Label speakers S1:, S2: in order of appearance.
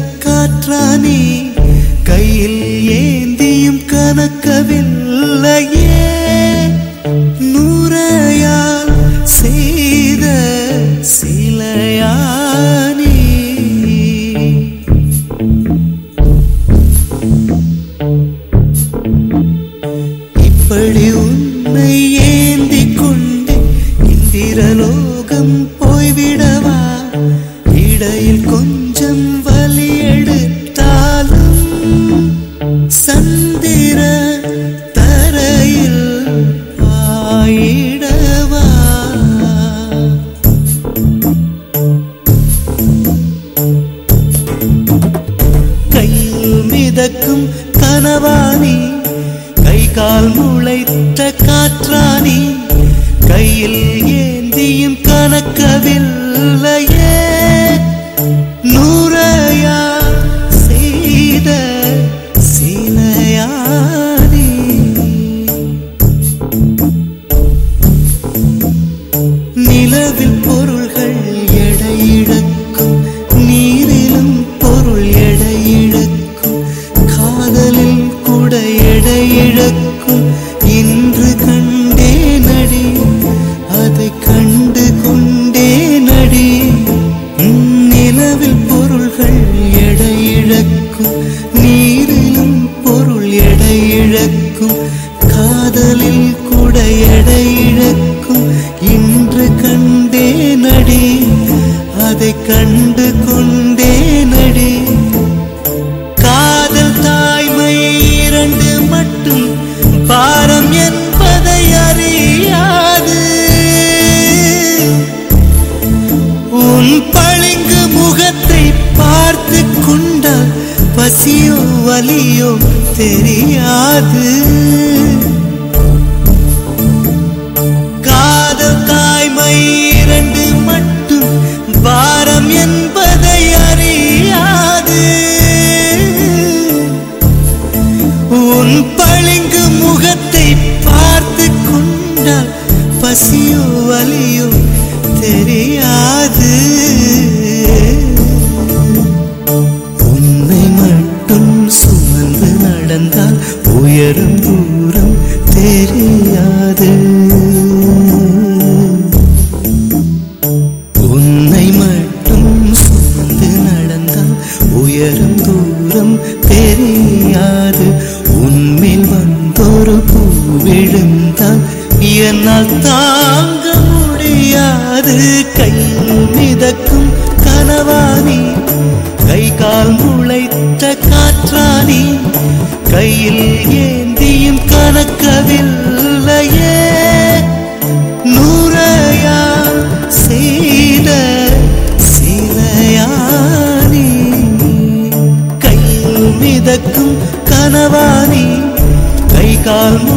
S1: காற்றானே கையில் ஏந்தியும் கணக்கவில்லையே நூறையால் செய்த சிலையானே இப்படி உன்னை ஏந்தி கொண்டு இந்திரலோகம் போய்விடவா இடையில் கொஞ்சம் வலி எடுத்தாலும் சந்திர தரையில் ஆயிடவா கையில் மிதக்கும் கனவானி கை கால் முளைத்த காற்றானி கையில் ஏந்தியும் கணக்கவில்லையே நூறையா செய்த சிலையானி நிலவில் பொருள்கள் எடையிழக்கும் நீரிலும் பொருள் எடையிழக்கும் காதலில் கூட எடையிழக்கும் இன்று கண்டே நடி அதை கண்டு கொண்டே நடி உம், நிலவில் பொருள்கள் எடையிழக்கும் நீரிலும் பொருள் எடையிழக்கும் காதலில் கூட எடையிழக்கும் இன்று கண்டே நடி அதை கண்டு கொண்டே நடி காதல் தாய்மை இரண்டு மட்டும் பாரம் என்பதை அறியாது உன் பளிங்கு முகத்தை பார்த்து கொண்டால் பசியோ வலியோ தெரியாது காதல் தாய்மை இரண்டு மட்டும் பாரம் என்பதை அறியாது உன் பளிங்கு முகத்தை பார்த்து கொண்டால் பசியோ வலியோ தெரியாது உன்னை மட்டும் சுமந்து நடந்தால் உயரும் தூரம் தெரியாது உன்னை மட்டும் சுமந்து நடந்தால் உயரும் தூரம் தெரியாது உன்மேல் வந்தொரு பூ விழுந்தால் என்னால் தாங்க முடியாது கையில் மிதக்கும் கனவானி கை கால் முளைத்த காற்றானி கையில் ஏந்தியும் கணக்கவில்லையே நூறையா செய்த சிலையானி கையில் மிதக்கும் கனவானி கை கால்